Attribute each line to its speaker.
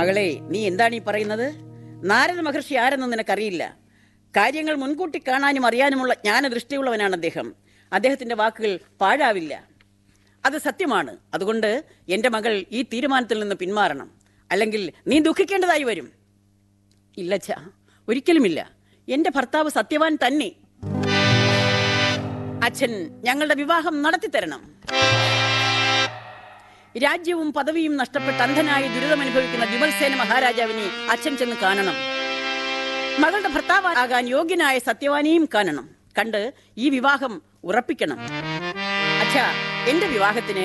Speaker 1: മകളെ നീ എന്താണ് ഈ പറയുന്നത് നാരദ മഹർഷി ആരെന്ന് നിനക്കറിയില്ല കാര്യങ്ങൾ മുൻകൂട്ടി കാണാനും അറിയാനുമുള്ള ജ്ഞാനദൃഷ്ടിയുള്ളവനാണ് അദ്ദേഹം അദ്ദേഹത്തിന്റെ വാക്കുകൾ പാഴാവില്ല അത് സത്യമാണ് അതുകൊണ്ട് എന്റെ മകൾ ഈ തീരുമാനത്തിൽ നിന്ന് പിന്മാറണം അല്ലെങ്കിൽ നീ ദുഃഖിക്കേണ്ടതായി വരും ഇല്ല ഛ ഒരിക്കലുമില്ല എന്റെ ഭർത്താവ് സത്യവാൻ തന്നെ അച്ഛൻ ഞങ്ങളുടെ വിവാഹം നടത്തിത്തരണം രാജ്യവും പദവിയും നഷ്ടപ്പെട്ട് അന്ധനായി ദുരിതമനുഭവിക്കുന്ന വിമൽസേന മഹാരാജാവിനെ അച്ഛൻ ചെന്ന് കാണണം മകളുടെ ഭർത്താവാകാൻ യോഗ്യനായ സത്യവാനിയും കാണണം കണ്ട് ഈ വിവാഹം ഉറപ്പിക്കണം അച്ഛാ എന്റെ വിവാഹത്തിന്